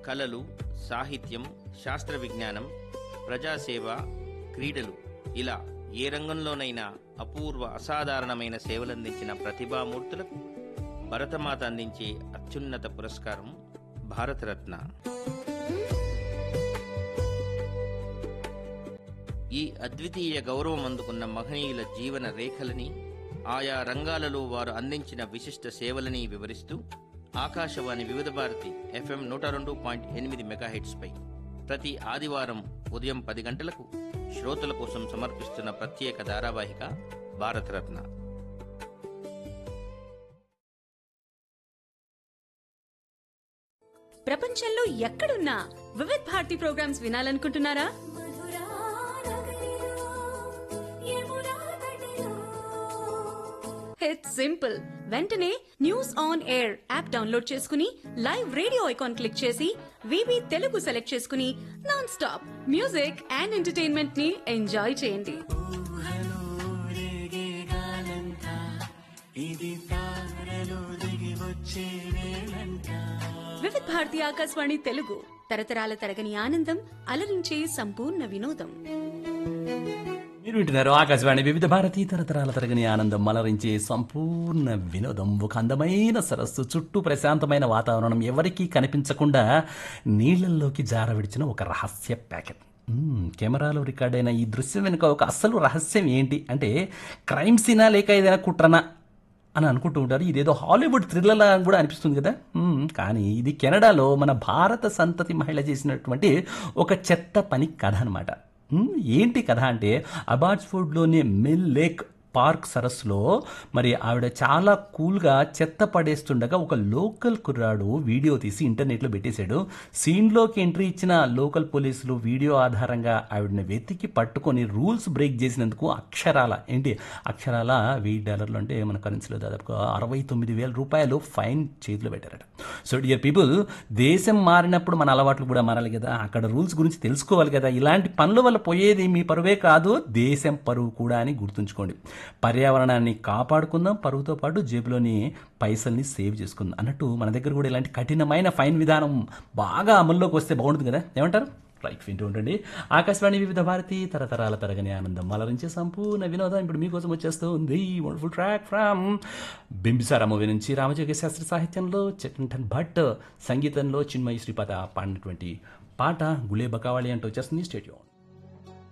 కళలు సాహిత్యం శాస్త్ర విజ్ఞానం ప్రజాసేవ క్రీడలు ఇలా ఏ రంగంలోనైనా అపూర్వ అసాధారణమైన సేవలందించిన ప్రతిభామూర్తులకు భరతమాత అందించే అత్యున్నత పురస్కారం భారతరత్న ఈ అద్వితీయ గౌరవం అందుకున్న మహనీయుల జీవన రేఖలని ఆయా రంగాలలో వారు అందించిన విశిష్ట సేవలని వివరిస్తూ ఆకాశవాణి వివిధ భారతి ఎఫ్ఎం నూట రెండు పాయింట్ ఎనిమిది మెగాహెట్స్పై ప్రతి ఆదివారం ఉదయం పది గంటలకు శ్రోతల కోసం సమర్పిస్తున్న ప్రత్యేక ధారావాహిక భారతరత్న ప్రపంచంలో ఎక్కడున్నా వివిధ్ భారతి ప్రోగ్రామ్స్ వినాలనుకుంటున్నారా ఇట్స్ సింపుల్ వెంటనే news on air app download చేసుకుని లైవ్ రేడియో ఐకాన్ క్లిక్ చేసి వివి తెలుగు సెలెక్ట్ చేసుకుని non stop music and entertainment ని ఎంజాయ్ చేయండి వివిధ్ భారతి ఆకాశవాణి తెలుగు తరతరాల తరగని ఆనందం అలరించే సంపూర్ణ వినోదం మీరు వింటున్నారు ఆకాశవాణి వివిధ భారతీ తరతరాల తరగని ఆనందం మలరించే సంపూర్ణ వినోదం ఒక అందమైన సరస్సు చుట్టూ ప్రశాంతమైన వాతావరణం ఎవరికీ కనిపించకుండా నీళ్లల్లోకి జార విడిచిన ఒక రహస్య ప్యాకెట్ మ్మ్, కెమెరాలో రికార్డ్ అయిన ఈ దృశ్యం వెనుక ఒక అసలు రహస్యం ఏంటి అంటే క్రైమ్ సీనా లేక ఏదైనా కుట్రనా అని అనుకుంటూ ఉంటారు ఇదేదో హాలీవుడ్ థ్రిల్లర్ అని కూడా అనిపిస్తుంది కదా మ్మ్, కానీ ఇది కెనడాలో మన భారత సంతతి మహిళ చేసినటువంటి ఒక చెత్త పని కథ అనమాట ఏంటి కథ అంటే అబార్ట్స్ఫోర్డ్లోని మిల్ లేక్ పార్క్ సరస్సులో మరి ఆవిడ చాలా కూల్గా చెత్త పడేస్తుండగా ఒక లోకల్ కుర్రాడు వీడియో తీసి ఇంటర్నెట్లో పెట్టేశాడు సీన్లోకి ఎంట్రీ ఇచ్చిన లోకల్ పోలీసులు వీడియో ఆధారంగా ఆవిడని వెతికి పట్టుకొని రూల్స్ బ్రేక్ చేసినందుకు అక్షరాల ఏంటి అక్షరాల వెయ్యి డాలర్లు అంటే మన కరెన్సీలో దాదాపుగా అరవై తొమ్మిది వేల రూపాయలు ఫైన్ చేతిలో పెట్టారట సో డియర్ పీపుల్ దేశం మారినప్పుడు మన అలవాట్లు కూడా మారాలి కదా అక్కడ రూల్స్ గురించి తెలుసుకోవాలి కదా ఇలాంటి పనుల వల్ల పోయేది మీ పరువే కాదు దేశం పరువు కూడా అని గుర్తుంచుకోండి పర్యావరణాన్ని కాపాడుకుందాం పరువుతో పాటు జేబులోని పైసల్ని సేవ్ చేసుకుందాం అన్నట్టు మన దగ్గర కూడా ఇలాంటి కఠినమైన ఫైన్ విధానం బాగా అమల్లోకి వస్తే బాగుంటుంది కదా ఏమంటారు రైట్ వింటూ ఉండండి ఆకాశవాణి వివిధ భారతి తరతరాల తరగని ఆనందం మలరించే సంపూర్ణ వినోదం ఇప్పుడు మీకోసం వచ్చేస్తుంది wonderful track from Bimbisara movie నుంచి రామజోగ శాస్త్రి సాహిత్యంలో చటన్ భట్ సంగీతంలో చిన్మయి శ్రీపాద పాడినటువంటి పాట గులే బకావాలి అంటూ వచ్చేస్తుంది స్టేడియం